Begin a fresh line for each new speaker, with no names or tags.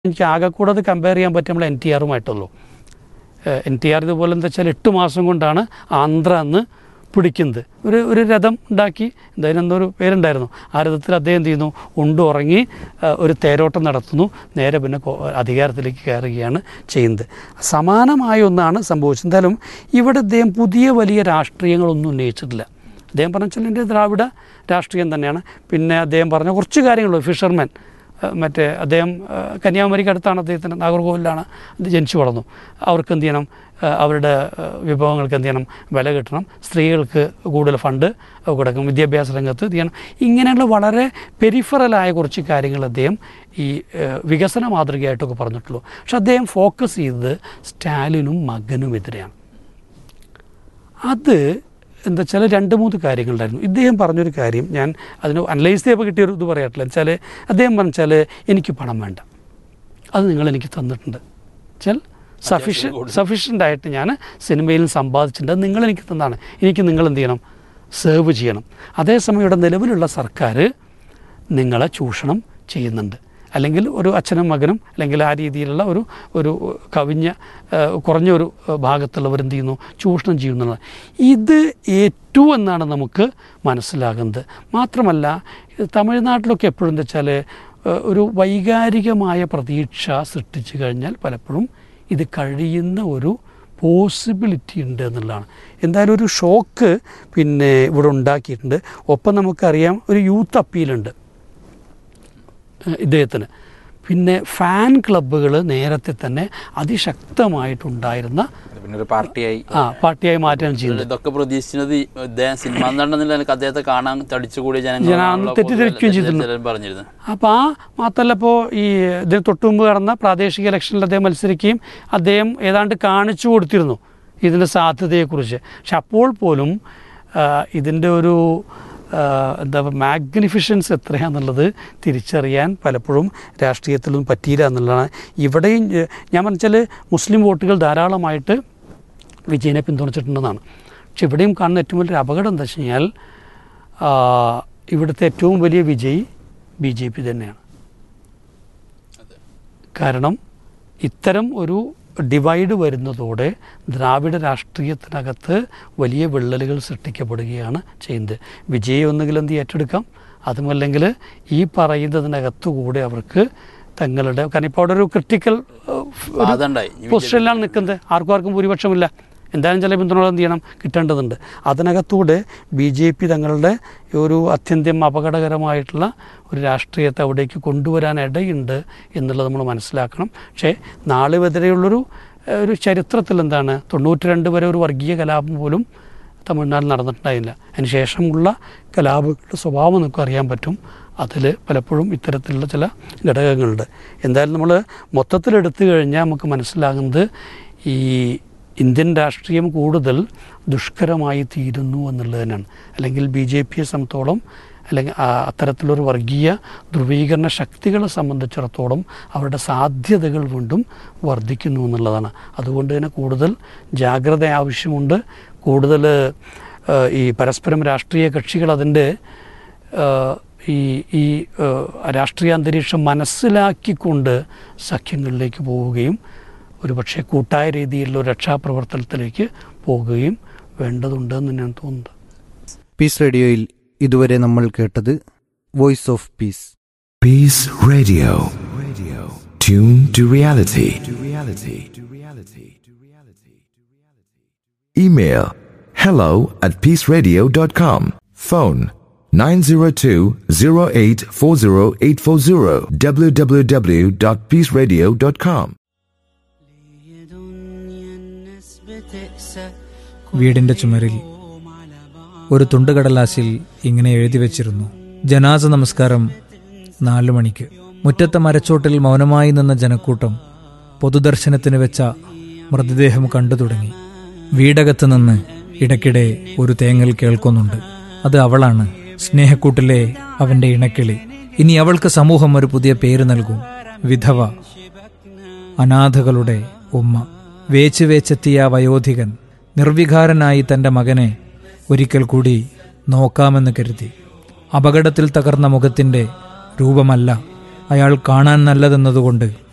എനിക്ക് ആകെ കൂടെ അത് കമ്പയർ ചെയ്യാൻ പറ്റും നമ്മൾ എൻ ടി ആറുമായിട്ടുള്ളൂ എൻ ടി ആർ ഇതുപോലെ എന്താ വെച്ചാൽ എട്ട് മാസം കൊണ്ടാണ് ആന്ധ്ര അന്ന് പിടിക്കുന്നത് ഒരു ഒരു രഥം ഉണ്ടാക്കി എന്തായാലും എന്തോ ഒരു പേരുണ്ടായിരുന്നു ആ രഥത്തിൽ അദ്ദേഹം എന്ത് ചെയ്യുന്നു ഉണ്ട് ഉറങ്ങി ആ, ഒരു തേരോട്ടം നടത്തുന്നു നേരെ പിന്നെ കോ- അധികാരത്തിലേക്ക് കയറുകയാണ് ചെയ്യുന്നത് സമാനമായ ഒന്നാണ് സംഭവിച്ചത് എന്തായാലും ഇവിടെ അദ്ദേഹം പുതിയ വലിയ രാഷ്ട്രീയങ്ങളൊന്നും ഉന്നയിച്ചിട്ടില്ല അദ്ദേഹം പറഞ്ഞ വെച്ചാൽ എൻ്റെ ദ്രാവിഡ രാഷ്ട്രീയം തന്നെയാണ് പിന്നെ അദ്ദേഹം പറഞ്ഞ കുറച്ച് കാര്യങ്ങളുള്ളൂ ഫിഷർമാൻ ഏഹ് മറ്റേ അദ്ദേഹം ഏഹ് കന്യാകുമാരിക്ക് അടുത്താണ് അദ്ദേഹത്തിന് നാഗർകോവിലാണ് അത് ജനിച്ചു വളർന്നു അവർക്ക് എന്ത് ചെയ്യണം ഏഹ് അവരുടെ ഏഹ് വിഭവങ്ങൾക്ക് എന്ത് ചെയ്യണം വില കിട്ടണം സ്ത്രീകൾക്ക് കൂടുതൽ ഫണ്ട് കൊടുക്കണം വിദ്യാഭ്യാസ രംഗത്ത് എന്ത് ചെയ്യണം ഇങ്ങനെയുള്ള വളരെ പെരിഫറലായ കുറച്ച് കാര്യങ്ങൾ അദ്ദേഹം ഈ ഏഹ് വികസന മാതൃകയായിട്ടൊക്കെ പറഞ്ഞിട്ടുള്ളൂ പക്ഷെ അദ്ദേഹം ഫോക്കസ് ചെയ്തത് സ്റ്റാലിനും മകനും എതിരെയാണ് അത് എന്താ വെച്ചാൽ രണ്ട് മൂന്ന് കാര്യങ്ങളുണ്ടായിരുന്നു ഇദ്ദേഹം പറഞ്ഞൊരു കാര്യം ഞാൻ അതിന് അനലൈസ് ചെയ്തപ്പോൾ കിട്ടിയൊരു ഇത് പറയട്ടില്ല വെച്ചാൽ അദ്ദേഹം പറഞ്ഞാൽ എനിക്ക് പണം വേണ്ട അത് നിങ്ങൾ എനിക്ക് തന്നിട്ടുണ്ട് വെച്ചാൽ സഫീഷ്യൻ സഫീഷ്യൻ്റ് ആയിട്ട് ഞാൻ സിനിമയിൽ സമ്പാദിച്ചിട്ടുണ്ട് അത് നിങ്ങൾ എനിക്ക് തന്നാണ് എനിക്ക് നിങ്ങൾ എന്ത് ചെയ്യണം സേർവ് ചെയ്യണം അതേസമയം ഇവിടെ നിലവിലുള്ള സർക്കാർ നിങ്ങളെ ചൂഷണം ചെയ്യുന്നുണ്ട് അല്ലെങ്കിൽ ഒരു അച്ഛനും മകനും അല്ലെങ്കിൽ ആ രീതിയിലുള്ള ഒരു ഒരു കവിഞ്ഞ ഏഹ്, കുറഞ്ഞ ഒരു ഏഹ്, ഭാഗത്തുള്ളവർ എന്ത് ചെയ്യുന്നു ചൂഷണം ചെയ്യുന്നുള്ളത് ഇത് ഏറ്റു എന്നാണ് നമുക്ക് മനസ്സിലാകുന്നത് മാത്രമല്ല ഇത് തമിഴ്നാട്ടിലൊക്കെ എപ്പോഴും എന്താ വെച്ചാൽ ഏഹ്, ഒരു വൈകാരികമായ പ്രതീക്ഷ സൃഷ്ടിച്ചു കഴിഞ്ഞാൽ പലപ്പോഴും ഇത് കഴിയുന്ന ഒരു പോസിബിലിറ്റി ഉണ്ട് എന്നുള്ളതാണ് എന്തായാലും ഒരു ഷോക്ക് പിന്നെ ഇവിടെ ഉണ്ടാക്കിയിട്ടുണ്ട് ഒപ്പം നമുക്കറിയാം ഒരു യൂത്ത് അപ്പീലുണ്ട് ഏഹ് ഇദ്ദേഹത്തിന് പിന്നെ ഫാൻ ക്ലബ്ബുകൾ നേരത്തെ തന്നെ അതിശക്തമായിട്ടുണ്ടായിരുന്ന
പിന്നെ ഒരു പാർട്ടിയായി
ആ പാർട്ടിയായി മാറ്റാൻ ചെയ്യുന്നത്
ഇതൊക്കെ പ്രതീക്ഷിച്ചത് ഈ ഇദ്ദേഹം സിനിമ നടന്നില്ല എനിക്ക് അദ്ദേഹത്തെ കാണാൻ തടിച്ചുകൂടിയ
ജനങ്ങൾ
ജനങ്ങൾ
തെറ്റിദ്ധരിക്കുകയും ചെയ്തിട്ടുണ്ട്.
പറഞ്ഞിരുന്നു
അപ്പോൾ ആ മാത്രമല്ല ഇപ്പോൾ ഈ ഇതിന് തൊട്ടു മുമ്പ് നടന്ന പ്രാദേശിക ഇലക്ഷനിൽ അദ്ദേഹം മത്സരിക്കുകയും അദ്ദേഹം ഏതാണ്ട് കാണിച്ചു കൊടുത്തിരുന്നു ഇതിൻ്റെ സാധ്യതയെക്കുറിച്ച് പക്ഷെ അപ്പോൾ പോലും ആ, ഇതിൻ്റെ ഒരു ആ, എന്താ മാഗ്നിഫിഷൻസ് എത്രയാണെന്നുള്ളത് തിരിച്ചറിയാൻ പലപ്പോഴും രാഷ്ട്രീയത്തിലൊന്നും പറ്റിയില്ല എന്നുള്ളതാണ് ഇവിടെയും ഏ, ഞാൻ പറഞ്ഞാൽ മുസ്ലിം വോട്ടുകൾ ധാരാളമായിട്ട് വിജയനെ പിന്തുണച്ചിട്ടുണ്ടെന്നാണ് പക്ഷെ ഇവിടെയും കാണുന്ന ഏറ്റവും വലിയൊരു അപകടം എന്താ വെച്ച് കഴിഞ്ഞാൽ ആ, ഇവിടുത്തെ ഏറ്റവും വലിയ വിജയി ബി ജെ പി തന്നെയാണ് കാരണം ഇത്തരം ഒരു ഡിവൈഡ് വരുന്നതോടെ ദ്രാവിഡ രാഷ്ട്രീയത്തിനകത്ത് വലിയ വിള്ളലുകൾ സൃഷ്ടിക്കപ്പെടുകയാണ് ചെയ്യുന്നത് വിജയ് ഒന്നുകിൽ എന്ത് ഏറ്റെടുക്കാം അതുമല്ലെങ്കിൽ ഈ പറയുന്നതിനകത്തുകൂടെ അവർക്ക് തങ്ങളുടെ കാരണം ഇപ്പോൾ അവിടെ ഒരു ക്രിട്ടിക്കൽ
വാദമുണ്ടായി. ഈ
പൊസിഷനിലാണ് നിൽക്കുന്നത് ആർക്കും ആർക്കും ഭൂരിപക്ഷമില്ല എന്തായാലും ചില പിന്തുണകൾ എന്ത് ചെയ്യണം കിട്ടേണ്ടതുണ്ട് അതിനകത്തൂടെ ബി ജെ പി തങ്ങളുടെ ഒരു അത്യന്തം അപകടകരമായിട്ടുള്ള ഒരു രാഷ്ട്രീയത്തെ അവിടേക്ക് കൊണ്ടുവരാൻ ഇടയുണ്ട് എന്നുള്ളത് നമ്മൾ മനസ്സിലാക്കണം പക്ഷേ നാളിനെതിരെയുള്ളൊരു ഏഹ്, ഒരു ചരിത്രത്തിൽ എന്താണ് തൊണ്ണൂറ്റി രണ്ട് വരെ ഒരു വർഗീയ കലാപം പോലും തമിഴ്നാട്ടിൽ നടന്നിട്ടുണ്ടായില്ല അതിന് ശേഷമുള്ള കലാപങ്ങളുടെ സ്വഭാവം നമുക്ക് അറിയാൻ പറ്റും അതിൽ പലപ്പോഴും ഇത്തരത്തിലുള്ള ചില ഘടകങ്ങളുണ്ട് എന്തായാലും നമ്മൾ മൊത്തത്തിലെടുത്തു കഴിഞ്ഞാൽ നമുക്ക് മനസ്സിലാകുന്നത് ഈ ഇന്ത്യൻ രാഷ്ട്രീയം കൂടുതൽ ദുഷ്കരമായി തീരുന്നു എന്നുള്ളത് തന്നെയാണ് അല്ലെങ്കിൽ ബി ജെ പിയെ സംബന്ധിച്ചോളം അല്ലെങ്കിൽ ആ അത്തരത്തിലൊരു വർഗീയ ധ്രുവീകരണ ശക്തികളെ സംബന്ധിച്ചിടത്തോളം അവരുടെ സാധ്യതകൾ വീണ്ടും വർദ്ധിക്കുന്നു എന്നുള്ളതാണ് അതുകൊണ്ട് തന്നെ കൂടുതൽ ജാഗ്രത ആവശ്യമുണ്ട് കൂടുതൽ ആ, ഈ പരസ്പരം രാഷ്ട്രീയ കക്ഷികൾ അതിൻ്റെ ആ, ഈ ഈ ആ, രാഷ്ട്രീയ അന്തരീക്ഷം മനസ്സിലാക്കിക്കൊണ്ട് സഖ്യങ്ങളിലേക്ക് പോവുകയും ഒരുപക്ഷെ കൂട്ടായ രീതിയിലുള്ള ഒരു രക്ഷാപ്രവർത്തനത്തിലേക്ക് പോകുകയും വേണ്ടതുണ്ട് എന്ന് ഞാൻ തോന്നുന്നത്
പീസ് റേഡിയോയിൽ ഇതുവരെ നമ്മൾ കേട്ടത് voice of peace
Peace Radio. Radio. Tune to reality. To reality. To reality. To reality. Email hello at peaceradio.com. Phone 902-0840840 www.peaceradio.com.
വീടിന്റെ ചുമരിൽ ഒരു തുണ്ടുകടലാസിൽ ഇങ്ങനെ എഴുതി വച്ചിരുന്നു ജനാസ നമസ്കാരം നാലു മണിക്ക് മുറ്റത്തെ മരച്ചോട്ടിൽ മൗനമായി നിന്ന ജനക്കൂട്ടം പൊതുദർശനത്തിന് വെച്ച മൃതദേഹം കണ്ടു തുടങ്ങി വീടകത്ത് നിന്ന് ഇടയ്ക്കിടെ ഒരു തേങ്ങൽ കേൾക്കുന്നുണ്ട് അത് അവളാണ് സ്നേഹക്കൂട്ടിലെ അവന്റെ ഇണക്കിളി ഇനി അവൾക്ക് സമൂഹം ഒരു പുതിയ പേര് നൽകും വിധവ അനാഥകളുടെ ഉമ്മ വേച്ച് വേച്ചെത്തിയ ആ വയോധികൻ നിർവികാരനായി തന്റെ മകനെ ഒരിക്കൽ കൂടി നോക്കാമെന്ന് കരുതി അപകടത്തിൽ തകർന്ന മുഖത്തിന്റെ രൂപമല്ല അയാൾ കാണാൻ നല്ലതെന്നതുകൊണ്ട്